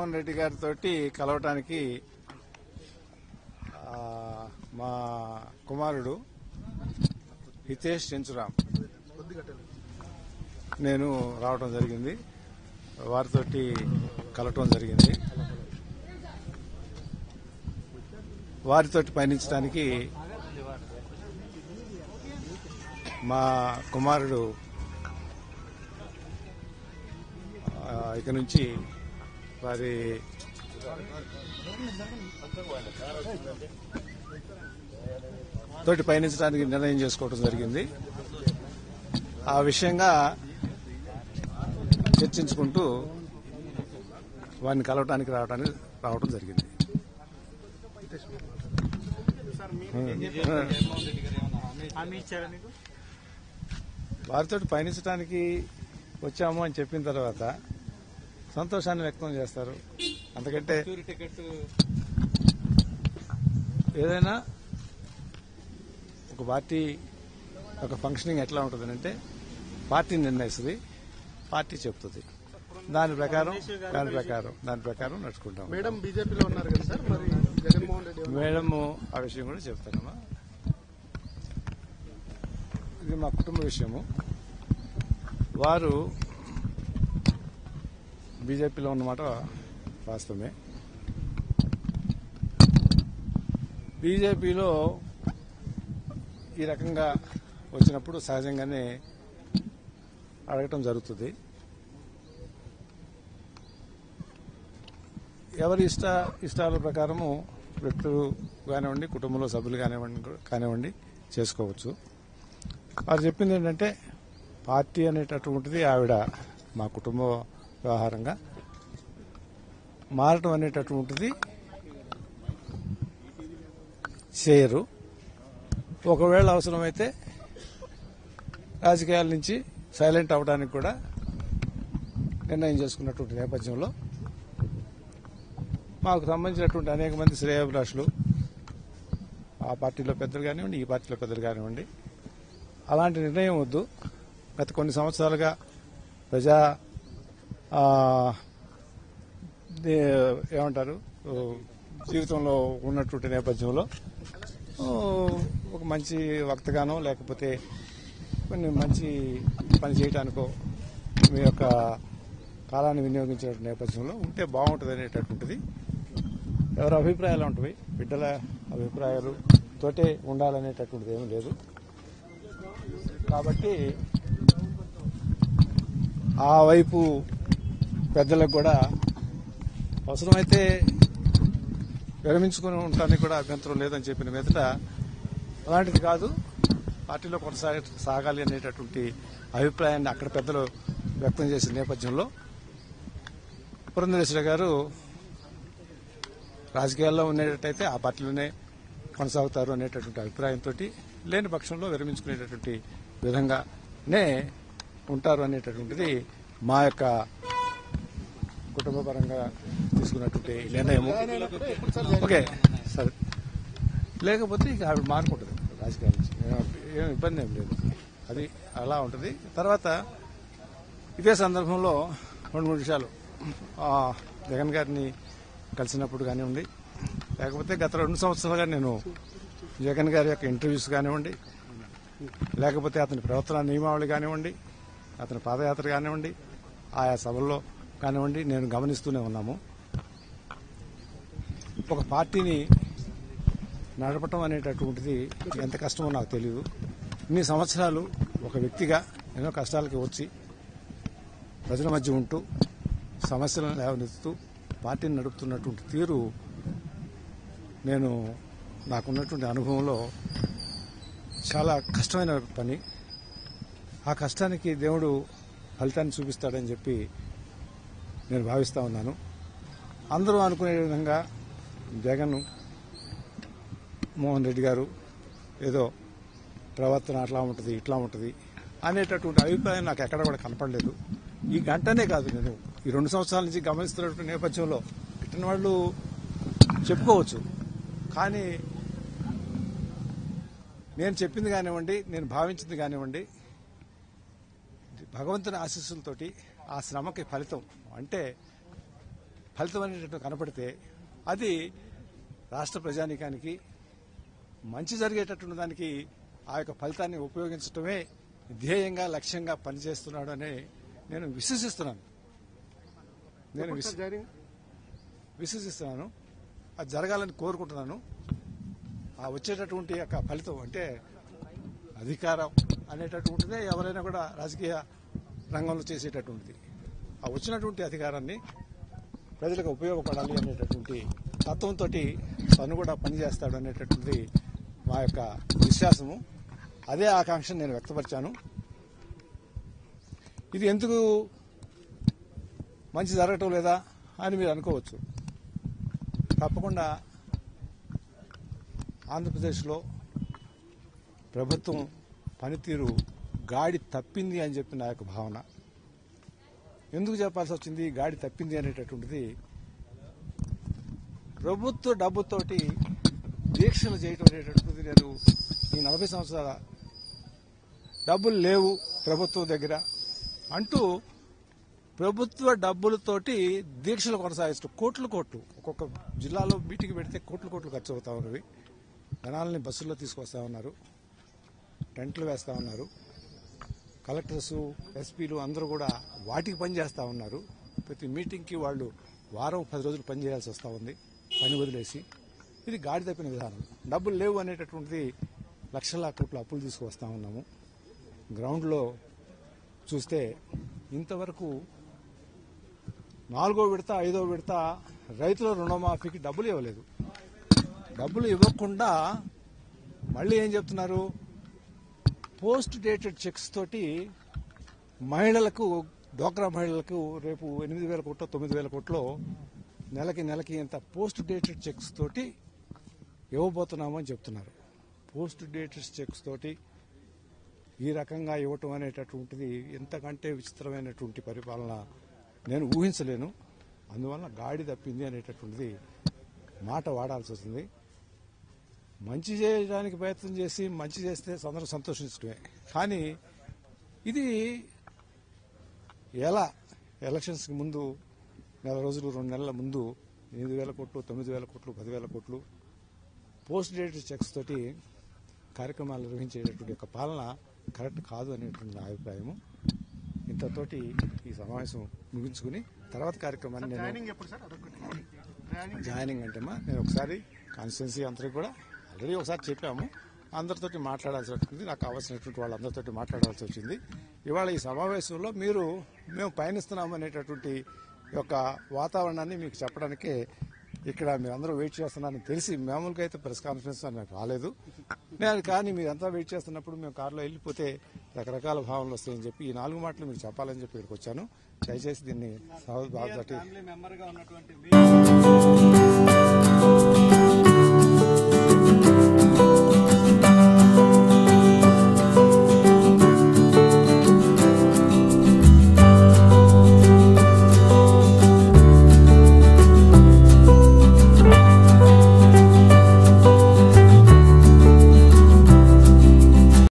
జగన్మోహన్ రెడ్డి గారితో కలవటానికి ఆ, మా కుమారుడు హితేష్ చెంచురామ్ నేను రావడం జరిగింది వారితోటి కలవటం జరిగింది వారితోటి పయనించడానికి మా కుమారుడు ఆ, ఇక నుంచి వారి తోటి పయనించడానికి నిర్ణయం చేసుకోవడం జరిగింది ఆ విషయంగా చర్చించుకుంటూ వారిని కలవటానికి రావడానికి రావడం జరిగింది హామీ ఇచ్చారా మీకు వారితో పయనించడానికి వచ్చాము అని చెప్పిన తర్వాత సంతోషాన్ని వ్యక్తం చేస్తారు అందుకంటే టూర్ టికెట్ ఏదైనా ఒక పార్టీ ఒక ఫంక్షనింగ్ ఎట్లా ఉంటుందంటే పార్టీ నిర్ణయిస్తుంది పార్టీ చెప్తుంది దాని ప్రకారం దాని ప్రకారం దాని ప్రకారం నడుచుకుంటాం మేడం బీజేపీలో ఉన్నారు కదా సార్ మరి జగన్మోహన్ రెడ్డి ఏమన్నా- మేడం ఆ విషయం కూడా చెప్తానమ్మా ఇది మా కుటుంబ విషయము వారు బీజేపీలో ఉన్నమాట వాస్తవమే బీజేపీలో ఈ రకంగా వచ్చినప్పుడు సహజంగానే అడగటం జరుగుతుంది ఎవరి ఇష్ట ఇష్టాల ప్రకారము వ్యక్తులు కానివ్వండి కుటుంబంలో సభ్యులు కానివ్వండి కానివ్వండి చేసుకోవచ్చు వారు చెప్పింది ఏంటంటే పార్టీ అనేటటువంటిది ఆవిడ మా కుటుంబ వ్యవహారంగా మారటం అనేటటువంటిది చేయరు ఒకవేళ అవసరమైతే రాజకీయాల నుంచి సైలెంట్ అవడానికి కూడా నిర్ణయం చేసుకున్నటువంటి నేపథ్యంలో మాకు సంబంధించినటువంటి అనేక మంది శ్రేయాభిలాషులు ఆ పార్టీలో పెద్దలు కానివ్వండి ఈ పార్టీలో పెద్దలు కానివ్వండి అలాంటి నిర్ణయం వద్దు గత కొన్ని సంవత్సరాలుగా ప్రజా ఆ, దే- ఏమంటారు ఓ, జీవితంలో ఉన్నటువంటి నేపథ్యంలో ఓ, ఒక మంచి వక్తగానో లేకపోతే కొన్ని మంచి పని చేయడానికో మీ యొక్క కాలాన్ని వినియోగించే నేపథ్యంలో ఉంటే బాగుంటుంది అనేటటువంటిది ఎవరి అభిప్రాయాలు ఉంటాయి బిడ్డల అభిప్రాయాలు తోటే ఉండాలనేటటువంటిది ఏమీ లేదు కాబట్టి ఆ వైపు పెద్దలకు కూడా అవసరమైతే విరమించుకుని ఉండటానికి కూడా అభ్యంతరం లేదని చెప్పిన మీదట అలాంటిది కాదు పార్టీలో కొనసాగ సాగాలి అనేటటువంటి అభిప్రాయాన్ని అక్కడ పెద్దలు వ్యక్తం చేసిన నేపథ్యంలో పురంధరేశ్వర గారు రాజకీయాల్లో ఉండేటట్టయితే ఆ పార్టీలోనే కొనసాగుతారు అనేటటువంటి అభిప్రాయంతో లేని పక్షంలో విరమించుకునేటటువంటి విధంగానే ఉంటారు అనేటటువంటిది మా యొక్క కుటుంబపరంగా తీసుకున్నటువంటి నిర్ణయము ఓకే సరే లేకపోతే ఇక ఆవిడ మారుకుంటుంది రాజకీయాల నుంచి ఏం- ఏం ఇబ్బంది ఏం లేదు అది అలా ఉంటుంది తర్వాత ఇదే సందర్భంలో రెండు మూడు విషయాలు ఆ, జగన్ గారిని కలిసినప్పుడు కానివ్వండి లేకపోతే గత రెండు సంవత్సరాలుగా నేను జగన్ గారి యొక్క ఇంటర్వ్యూస్ కానివ్వండి లేకపోతే అతని ప్రవర్తన నియమావళి కానివ్వండి అతని పాదయాత్ర కానివ్వండి ఆయా సభల్లో కానివ్వండి నేను గమనిస్తూనే ఉన్నాము ఒక పార్టీని నడపటం అనేటటువంటిది ఎంత కష్టమో నాకు తెలియదు ఇన్ని సంవత్సరాలు ఒక వ్యక్తిగా ఎన్నో కష్టాలకి వచ్చి ప్రజల మధ్య ఉంటూ సమస్యలను లేవనెత్తుతూ పార్టీని నడుపుతున్నటువంటి తీరు నేను నాకున్నటువంటి అనుభవంలో చాలా కష్టమైన పని ఆ కష్టానికి దేవుడు ఫలితాన్ని చూపిస్తాడని చెప్పి నేను భావిస్తా ఉన్నాను అందరూ అనుకునే విధంగా జగన్ మోహన్ రెడ్డి గారు ఏదో ప్రవర్తన అట్లా ఉంటుంది ఇట్లా ఉంటుంది అనేటటువంటి అభిప్రాయం నాకు ఎక్కడ కూడా కనపడలేదు ఈ గంటనే కాదు నేను ఈ రెండు సంవత్సరాల నుంచి గమనిస్తున్నటువంటి నేపథ్యంలో ఇట్టిన వాళ్ళు చెప్పుకోవచ్చు కానీ నేను చెప్పింది కానివ్వండి నేను భావించింది కానివ్వండి భగవంతుని ఆశీస్సులతోటి ఆ శ్రమకి ఫలితం అంటే ఫలితం అనేటట్టు కనపడితే అది రాష్ట్ర ప్రజానీకానికి మంచి జరిగేటటువంటి దానికి ఆ యొక్క ఫలితాన్ని ఉపయోగించడమే ధ్యేయంగా లక్ష్యంగా పనిచేస్తున్నాడు అని నేను విశ్వసిస్తున్నాను నేను ఎప్పుడు విశ్వ సార్ జాయినింగ్ విశ్వసిస్తున్నాను అది జరగాలని కోరుకుంటున్నాను ఆ వచ్చేటటువంటి యొక్క ఫలితం అంటే అధికారం అనేటటువంటిదే ఎవరైనా కూడా రాజకీయ రంగంలో చేసేటటువంటిది ఆ వచ్చినటువంటి అధికారాన్ని ప్రజలకు ఉపయోగపడాలి అనేటటువంటి తత్వంతో తను కూడా పనిచేస్తాడు అనేటటువంటి మా యొక్క విశ్వాసము అదే ఆకాంక్షను నేను వ్యక్తపరిచాను ఇది ఎందుకు మంచి జరగటం లేదా అని మీరు అనుకోవచ్చు తప్పకుండా ఆంధ్రప్రదేశ్లో ప్రభుత్వం పనితీరు గాడి తప్పింది అని చెప్పి నా యొక్క భావన ఎందుకు చెప్పాల్సి వచ్చింది గాడి తప్పింది అనేటటువంటిది ప్రభుత్వ డబ్బుతోటి దీక్షలు చేయటం అనేటటువంటిది నేను ఈ నలభై సంవత్సరాల డబ్బులు లేవు ప్రభుత్వం దగ్గర అంటూ ప్రభుత్వ డబ్బులతోటి దీక్షలు కొనసాగిస్తూ కోట్లు కోట్లు ఒక్కొక్క జిల్లాలో మీటింగ్ పెడితే కోట్లు కోట్లు ఖర్చు అవుతా ఉన్నవి జనాలని బస్సుల్లో తీసుకొస్తా ఉన్నారు టెంట్లు వేస్తా ఉన్నారు కలెక్టర్స్ ఎస్పీలు అందరూ కూడా వాటికి పని చేస్తా ఉన్నారు ప్రతి మీటింగ్కి వాళ్ళు వారం పది రోజులు పని చేయాల్సి వస్తూ ఉంది పని వదిలేసి ఇది గాడి తప్పిన విధానం డబ్బులు లేవు అనేటటువంటిది లక్షల కోట్ల అప్పులు తీసుకువస్తా ఉన్నాము గ్రౌండ్లో చూస్తే ఇంతవరకు నాలుగో విడత ఐదో విడత రైతుల రుణమాఫీకి డబ్బులు ఇవ్వలేదు డబ్బులు ఇవ్వకుండా మళ్ళీ ఏం చెప్తున్నారు పోస్ట్ డేటెడ్ చెక్స్ తోటి మహిళలకు డోక్రా మహిళలకు రేపు ఎనిమిది వేల కోట్లు తొమ్మిది వేల కోట్లు నెలకి నెలకి ఇంత పోస్ట్ డేటెడ్ చెక్స్ తోటి ఇవ్వబోతున్నామని చెప్తున్నారు పోస్ట్ డేటెడ్ చెక్స్ తోటి ఈ రకంగా ఇవ్వటం అనేటటువంటిది ఎంతకంటే విచిత్రమైనటువంటి పరిపాలన నేను ఊహించలేను అందువల్ల గాడి తప్పింది అనేటటువంటిది మాట వాడాల్సి వస్తుంది మంచి చేయడానికి ప్రయత్నం చేసి మంచి చేస్తే అందరూ సంతోషించడమే కానీ ఇది ఎలా ఎలక్షన్స్కి ముందు నెల రోజులు రెండు నెలల ముందు ఎనిమిది వేల కోట్లు తొమ్మిది వేల కోట్లు పదివేల కోట్లు పోస్ట్ డేటెడ్ చెక్స్ తోటి కార్యక్రమాలు నిర్వహించేటటువంటి యొక్క పాలన కరెక్ట్ కాదు అనేటువంటి నా అభిప్రాయము ఇంతతోటి ఈ సమావేశం ముగించుకుని తర్వాత కార్యక్రమాన్ని నేను జాయినింగ్ ఎప్పుడు సార్ అదొకటి జాయినింగ్ జాయినింగ్ అంటే మా నేను ఒకసారి కాన్స్టిట్యున్సీ అందరికి కూడా ఆల్రెడీ ఒకసారి చెప్పాము అందరితోటి మాట్లాడాల్సి వచ్చింది నాకు కావాల్సినటువంటి వాళ్ళందరితోటి మాట్లాడాల్సి వచ్చింది ఇవాళ ఈ సమావేశంలో మీరు మేము పయనిస్తున్నాం అనేటటువంటి యొక్క వాతావరణాన్ని మీకు చెప్పడానికే ఇక్కడ మీరందరూ వెయిట్ చేస్తున్నారని తెలిసి మామూలుగా అయితే ప్రెస్ కాన్ఫరెన్స్ అని నాకు రాలేదు నేను కానీ మీరంతా వెయిట్ చేస్తున్నప్పుడు మేము కారులో వెళ్ళిపోతే రకరకాల భావనలు వస్తాయని చెప్పి ఈ నాలుగు మాటలు మీకు చెప్పాలని చెప్పి ఇక్కడికి వచ్చాను దయచేసి దీన్ని సహజ బాధ ఫ్యామిలీ మెంబర్ గా ఉన్నటువంటి మీరు